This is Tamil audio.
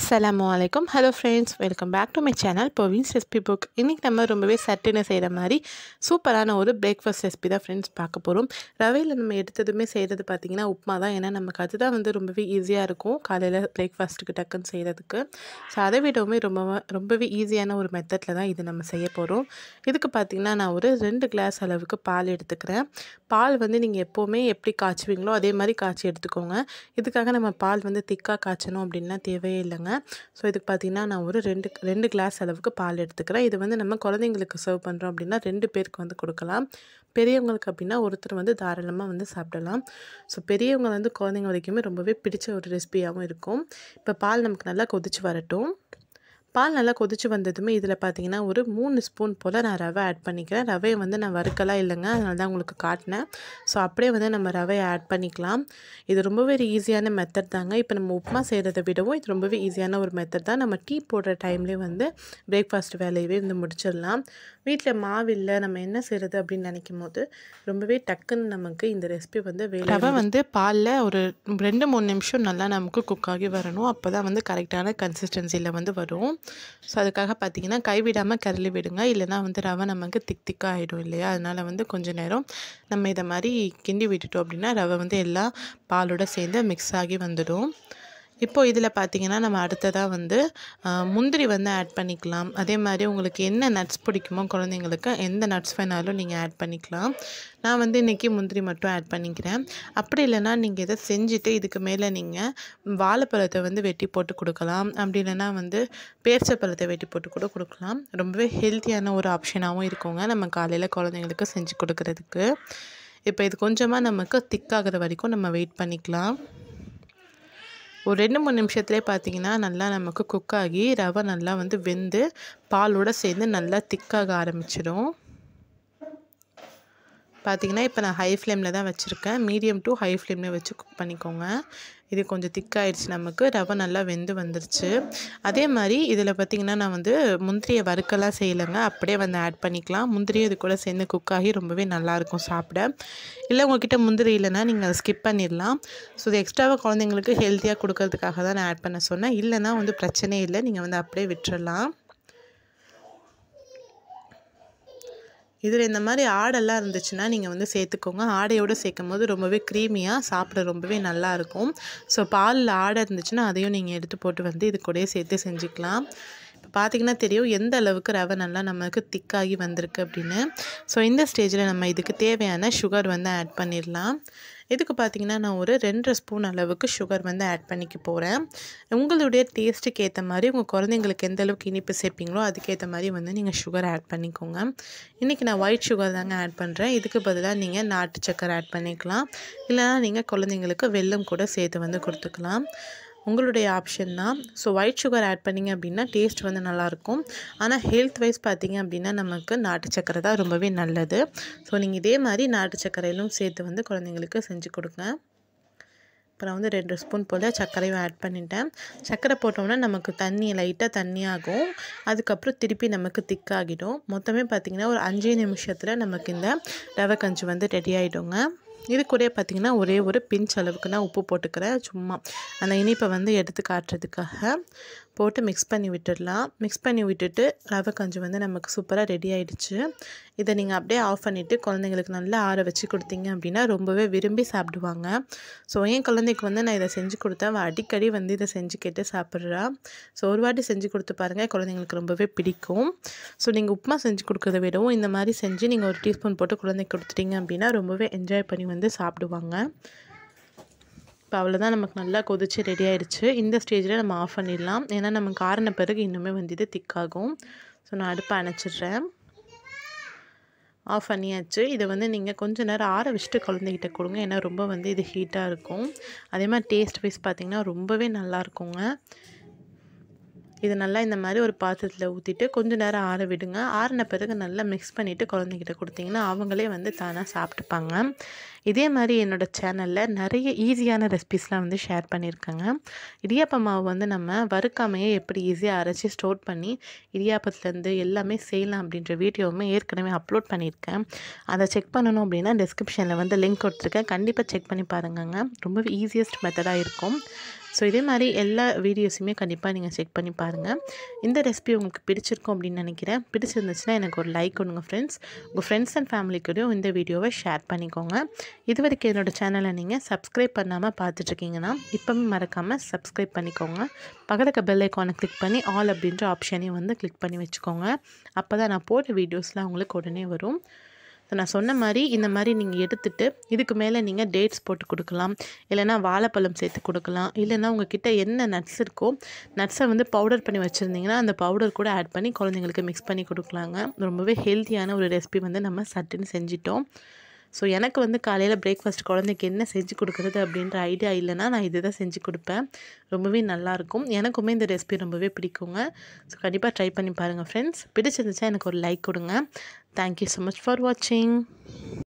அஸ்ஸலாமு அலைக்கும் hello friends welcome back to my channel Bavin's recipe book இன்றைக்கி நம்ம ரொம்பவே சட்டுன்னு செய்கிற மாதிரி சூப்பரான ஒரு பிரேக்ஃபாஸ்ட் ரெசிபி தான் ஃப்ரெண்ட்ஸ் பார்க்க போகிறோம் ரவையில் நம்ம எடுத்ததுமே செய்கிறது பார்த்திங்கன்னா உப்புமா தான் ஏன்னா நமக்கு அதுதான் வந்து ரொம்பவே ஈஸியாக இருக்கும் காலையில் பிரேக்ஃபாஸ்ட்டுக்கு டக்குன்னு செய்கிறதுக்கு ஸோ அதை விடவுமே ரொம்ப ரொம்பவே ஈஸியான ஒரு மெத்தடில் தான் இது நம்ம செய்ய போகிறோம் இதுக்கு பார்த்திங்கன்னா நான் ஒரு ரெண்டு கிளாஸ் அளவுக்கு பால் எடுத்துக்கிறேன் பால் வந்து நீங்கள் எப்போவுமே எப்படி காய்ச்சுவீங்களோ அதே மாதிரி காய்ச்சி எடுத்துக்கோங்க இதுக்காக நம்ம பால் வந்து திக்காக காய்ச்சணும் அப்படின்லாம் தேவையே இல்லைங்க ஸோ இதுக்கு பார்த்திங்கன்னா நான் ஒரு ரெண்டு ரெண்டு கிளாஸ் அளவுக்கு பால் எடுத்துக்கிறேன் இது வந்து நம்ம குழந்தைங்களுக்கு சர்வ் பண்ணுறோம் அப்படின்னா ரெண்டு பேருக்கு வந்து கொடுக்கலாம் பெரியவங்களுக்கு அப்படின்னா ஒருத்தர் வந்து தாராளமாக வந்து சாப்பிடலாம் ஸோ பெரியவங்க வந்து குழந்தைங்க வரைக்குமே ரொம்பவே பிடிச்ச ஒரு ரெசிபியாகவும் இருக்கும் இப்போ பால் நமக்கு நல்லா கொதிச்சு வரட்டும் பால் நல்லா கொதிச்சு வந்ததுமே இதில் பார்த்தீங்கன்னா ஒரு மூணு ஸ்பூன் போல் நான் ரவை ஆட் பண்ணிக்கிறேன் ரவையை வந்து நான் வறுக்கலாம் இல்லைங்க அதனால தான் உங்களுக்கு காட்டினேன் ஸோ அப்படியே வந்து நம்ம ரவையை ஆட் பண்ணிக்கலாம் இது ரொம்பவே ஒரு ஈஸியான மெத்தட் தாங்க இப்போ நம்ம உப்புமா செய்கிறத விடவும் இது ரொம்பவே ஈஸியான ஒரு மெத்தட் தான் நம்ம டீ போடுற டைம்லேயே வந்து பிரேக்ஃபாஸ்ட் வேலையவே வந்து முடிச்சிடலாம் வீட்டில் மாவு இல்லை நம்ம என்ன செய்கிறது அப்படின்னு நினைக்கும் போது ரொம்பவே டக்குன்னு நமக்கு இந்த ரெசிபி வந்து வேலை ரவை வந்து பாலில் ஒரு ரெண்டு மூணு நிமிஷம் நல்லா நமக்கு குக் ஆகி வரணும் அப்போ தான் வந்து கரெக்டான கன்சிஸ்டன்சியில் வந்து வரும் ஸோ அதுக்காக பார்த்தீங்கன்னா கைவிடாமல் கரளி விடுங்க இல்லைனா வந்து ரவை நமக்கு திக் திக்காக ஆகிடும் இல்லையா அதனால் வந்து கொஞ்சம் நேரம் நம்ம இதை மாதிரி கிண்டி விட்டுட்டோம் அப்படின்னா ரவை வந்து எல்லாம் பாலோட சேர்ந்து மிக்ஸ் ஆகி வந்துடும் இப்போது இதில் பார்த்தீங்கன்னா நம்ம அடுத்ததாக வந்து முந்திரி வந்து ஆட் பண்ணிக்கலாம் அதே மாதிரி உங்களுக்கு என்ன நட்ஸ் பிடிக்குமோ குழந்தைங்களுக்கு எந்த நட்ஸ் வேணாலும் நீங்கள் ஆட் பண்ணிக்கலாம் நான் வந்து இன்றைக்கி முந்திரி மட்டும் ஆட் பண்ணிக்கிறேன் அப்படி இல்லைனா நீங்கள் இதை செஞ்சுட்டு இதுக்கு மேலே நீங்கள் வாழைப்பழத்தை வந்து வெட்டி போட்டு கொடுக்கலாம் அப்படி இல்லைனா வந்து பேரிச்சப்பழத்தை வெட்டி போட்டு கூட கொடுக்கலாம் ரொம்பவே ஹெல்த்தியான ஒரு ஆப்ஷனாகவும் இருக்குங்க நம்ம காலையில் குழந்தைங்களுக்கு செஞ்சு கொடுக்குறதுக்கு இப்போ இது கொஞ்சமாக நமக்கு திக்காகிற வரைக்கும் நம்ம வெயிட் பண்ணிக்கலாம் ஒரு ரெண்டு மூணு நிமிஷத்துலேயே பார்த்தீங்கன்னா நல்லா நமக்கு குக் ஆகி ரவை நல்லா வந்து வெந்து பாலோடு சேர்ந்து நல்லா திக்காக ஆரம்பிச்சிடும் பார்த்தீங்கன்னா இப்போ நான் ஹை ஃப்ளேமில் தான் வச்சுருக்கேன் மீடியம் டு ஹை ஃப்ளேமில் வச்சு குக் பண்ணிக்கோங்க இது கொஞ்சம் திக்காயிடுச்சு நமக்கு ரவை நல்லா வெந்து வந்துருச்சு அதே மாதிரி இதில் பார்த்திங்கன்னா நான் வந்து முந்திரியை வறுக்கெல்லாம் செய்யலைங்க அப்படியே வந்து ஆட் பண்ணிக்கலாம் முந்திரியும் இது கூட சேர்ந்து குக் ஆகி ரொம்பவே நல்லாயிருக்கும் சாப்பிட இல்லை உங்ககிட்ட முந்திரி இல்லைன்னா நீங்கள் அதை ஸ்கிப் பண்ணிடலாம் ஸோ இது எக்ஸ்ட்ராவாக குழந்தைங்களுக்கு ஹெல்த்தியாக கொடுக்கறதுக்காக தான் நான் ஆட் பண்ண சொன்னேன் இல்லைன்னா வந்து பிரச்சனையே இல்லை நீங்கள் வந்து அப்படியே விட்டுறலாம் இதில் இந்த மாதிரி ஆடெல்லாம் இருந்துச்சுன்னா நீங்கள் வந்து சேர்த்துக்கோங்க ஆடையோடு சேர்க்கும் போது ரொம்பவே க்ரீமியாக சாப்பிட ரொம்பவே நல்லாயிருக்கும் ஸோ பாலில் ஆடை இருந்துச்சுன்னா அதையும் நீங்கள் எடுத்து போட்டு வந்து இது கூடயே சேர்த்து செஞ்சுக்கலாம் இப்போ பார்த்தீங்கன்னா தெரியும் எந்த அளவுக்கு ரவை நல்லா நமக்கு திக்காகி வந்திருக்கு அப்படின்னு ஸோ இந்த ஸ்டேஜில் நம்ம இதுக்கு தேவையான சுகர் வந்து ஆட் பண்ணிடலாம் இதுக்கு பார்த்திங்கன்னா நான் ஒரு ரெண்டரை ஸ்பூன் அளவுக்கு சுகர் வந்து ஆட் பண்ணிக்க போகிறேன் உங்களுடைய டேஸ்ட்டுக்கு ஏற்ற மாதிரி உங்கள் குழந்தைங்களுக்கு எந்த அளவுக்கு இனிப்பு சேர்ப்பீங்களோ அதுக்கேற்ற மாதிரி வந்து நீங்கள் சுகர் ஆட் பண்ணிக்கோங்க இன்றைக்கி நான் ஒயிட் சுகர் தாங்க ஆட் பண்ணுறேன் இதுக்கு பதிலாக நீங்கள் நாட்டு சக்கரை ஆட் பண்ணிக்கலாம் இல்லைனா நீங்கள் குழந்தைங்களுக்கு வெல்லம் கூட சேர்த்து வந்து கொடுத்துக்கலாம் உங்களுடைய ஆப்ஷன் தான் ஸோ ஒயிட் சுகர் ஆட் பண்ணிங்க அப்படின்னா டேஸ்ட் வந்து நல்லாயிருக்கும் ஆனால் ஹெல்த் வைஸ் பார்த்தீங்க அப்படின்னா நமக்கு நாட்டு சக்கரை தான் ரொம்பவே நல்லது ஸோ நீங்கள் இதே மாதிரி நாட்டு சக்கரையிலும் சேர்த்து வந்து குழந்தைங்களுக்கு செஞ்சு கொடுங்க இப்போ நான் வந்து ரெண்டு ஸ்பூன் போல் சர்க்கரையும் ஆட் பண்ணிட்டேன் சர்க்கரை போட்டோம்னா நமக்கு தண்ணி லைட்டாக தண்ணியாகும் அதுக்கப்புறம் திருப்பி நமக்கு திக்காகிடும் மொத்தமே பார்த்திங்கன்னா ஒரு அஞ்சே நிமிஷத்தில் நமக்கு இந்த ரவை கஞ்சி வந்து ரெடி ஆகிடுங்க இது கூட பார்த்திங்கன்னா ஒரே ஒரு பிஞ்ச் அளவுக்கு நான் உப்பு போட்டுக்கிறேன் சும்மா அந்த இனிப்பை வந்து எடுத்து காட்டுறதுக்காக போட்டு மிக்ஸ் பண்ணி விட்டுடலாம் மிக்ஸ் பண்ணி விட்டுட்டு ரவை கஞ்சி வந்து நமக்கு சூப்பராக ரெடி ஆகிடுச்சு இதை நீங்கள் அப்படியே ஆஃப் பண்ணிவிட்டு குழந்தைங்களுக்கு நல்லா ஆற வச்சு கொடுத்தீங்க அப்படின்னா ரொம்பவே விரும்பி சாப்பிடுவாங்க ஸோ என் குழந்தைக்கு வந்து நான் இதை செஞ்சு கொடுத்தேன் அவள் அடிக்கடி வந்து இதை செஞ்சு கேட்டு சாப்பிட்றா ஸோ ஒரு வாட்டி செஞ்சு கொடுத்து பாருங்கள் குழந்தைங்களுக்கு ரொம்பவே பிடிக்கும் ஸோ நீங்கள் உப்புமா செஞ்சு கொடுக்குறத விடவும் இந்த மாதிரி செஞ்சு நீங்கள் ஒரு டீஸ்பூன் போட்டு குழந்தைக்கு கொடுத்துட்டீங்க அப்படின்னா ரொம்பவே என்ஜாய் பண்ணி வந்து சாப்பிடுவாங்க இப்போ அவ்வளோதான் நமக்கு நல்லா கொதிச்சு ரெடி ஆயிடுச்சு இந்த ஸ்டேஜில் நம்ம ஆஃப் பண்ணிடலாம் ஏன்னா நமக்கு ஆறின பிறகு இன்னுமே வந்து இது திக்காகும் ஸோ நான் அடுப்பை அணைச்சிடுறேன் ஆஃப் பண்ணியாச்சு இதை வந்து நீங்கள் கொஞ்சம் நேரம் ஆற வச்சுட்டு குழந்தைகிட்ட கொடுங்க ஏன்னா ரொம்ப வந்து இது ஹீட்டாக இருக்கும் அதே மாதிரி டேஸ்ட் வைஸ் பார்த்திங்கன்னா ரொம்பவே நல்லாயிருக்குங்க இது நல்லா இந்த மாதிரி ஒரு பாத்திரத்தில் ஊற்றிட்டு கொஞ்சம் நேரம் ஆற விடுங்க ஆறின பிறகு நல்லா மிக்ஸ் பண்ணிவிட்டு குழந்தைகிட்ட கொடுத்தீங்கன்னா அவங்களே வந்து தானாக சாப்பிட்டுப்பாங்க இதே மாதிரி என்னோடய சேனலில் நிறைய ஈஸியான ரெசிபிஸ்லாம் வந்து ஷேர் பண்ணியிருக்கேங்க இடியாப்ப மாவு வந்து நம்ம வறுக்காமையே எப்படி ஈஸியாக அரைச்சி ஸ்டோர் பண்ணி இடியாப்பத்துலேருந்து எல்லாமே செய்யலாம் அப்படின்ற வீடியோவுமே ஏற்கனவே அப்லோட் பண்ணியிருக்கேன் அதை செக் பண்ணணும் அப்படின்னா டிஸ்கிரிப்ஷனில் வந்து லிங்க் கொடுத்துருக்கேன் கண்டிப்பாக செக் பண்ணி பாருங்கங்க ரொம்ப ஈஸியஸ்ட் மெத்தடாக இருக்கும் ஸோ இதே மாதிரி எல்லா வீடியோஸுமே கண்டிப்பாக நீங்கள் செக் பண்ணி பாருங்கள் இந்த ரெசிபி உங்களுக்கு பிடிச்சிருக்கும் அப்படின்னு நினைக்கிறேன் பிடிச்சிருந்துச்சுன்னா எனக்கு ஒரு லைக் கொடுங்க ஃப்ரெண்ட்ஸ் உங்கள் ஃப்ரெண்ட்ஸ் அண்ட் ஃபேமிலிக்கூடயும் இந்த வீடியோவை ஷேர் பண்ணிக்கோங்க இது வரைக்கும் என்னோடய சேனலை நீங்கள் சப்ஸ்கிரைப் பண்ணாமல் பார்த்துட்ருக்கீங்கன்னா இப்போவே மறக்காமல் சப்ஸ்கிரைப் பண்ணிக்கோங்க பக்கத்துக்கு பெல் ஐக்கானை கிளிக் பண்ணி ஆல் அப்படின்ற ஆப்ஷனையும் வந்து கிளிக் பண்ணி வச்சுக்கோங்க அப்போ தான் நான் போடுற வீடியோஸ்லாம் உங்களுக்கு உடனே வரும் ஸோ நான் சொன்ன மாதிரி இந்த மாதிரி நீங்கள் எடுத்துட்டு இதுக்கு மேலே நீங்கள் டேட்ஸ் போட்டு கொடுக்கலாம் இல்லைனா வாழைப்பழம் சேர்த்து கொடுக்கலாம் இல்லைனா உங்ககிட்ட என்ன நட்ஸ் இருக்கோ நட்ஸை வந்து பவுடர் பண்ணி வச்சுருந்தீங்கன்னா அந்த பவுடர் கூட ஆட் பண்ணி குழந்தைங்களுக்கு மிக்ஸ் பண்ணி கொடுக்கலாங்க ரொம்பவே ஹெல்த்தியான ஒரு ரெசிபி வந்து நம்ம சட்டுன்னு செஞ்சிட்டோம் ஸோ எனக்கு வந்து காலையில் பிரேக்ஃபாஸ்ட் குழந்தைக்கு என்ன செஞ்சு கொடுக்குறது அப்படின்ற ஐடியா இல்லைன்னா நான் இது தான் செஞ்சு கொடுப்பேன் ரொம்பவே நல்லாயிருக்கும் எனக்குமே இந்த ரெசிபி ரொம்பவே பிடிக்குங்க ஸோ கண்டிப்பாக ட்ரை பண்ணி பாருங்கள் ஃப்ரெண்ட்ஸ் பிடிச்சிருந்துச்சா எனக்கு ஒரு லைக் கொடுங்க தேங்க்யூ ஸோ மச் ஃபார் வாட்சிங்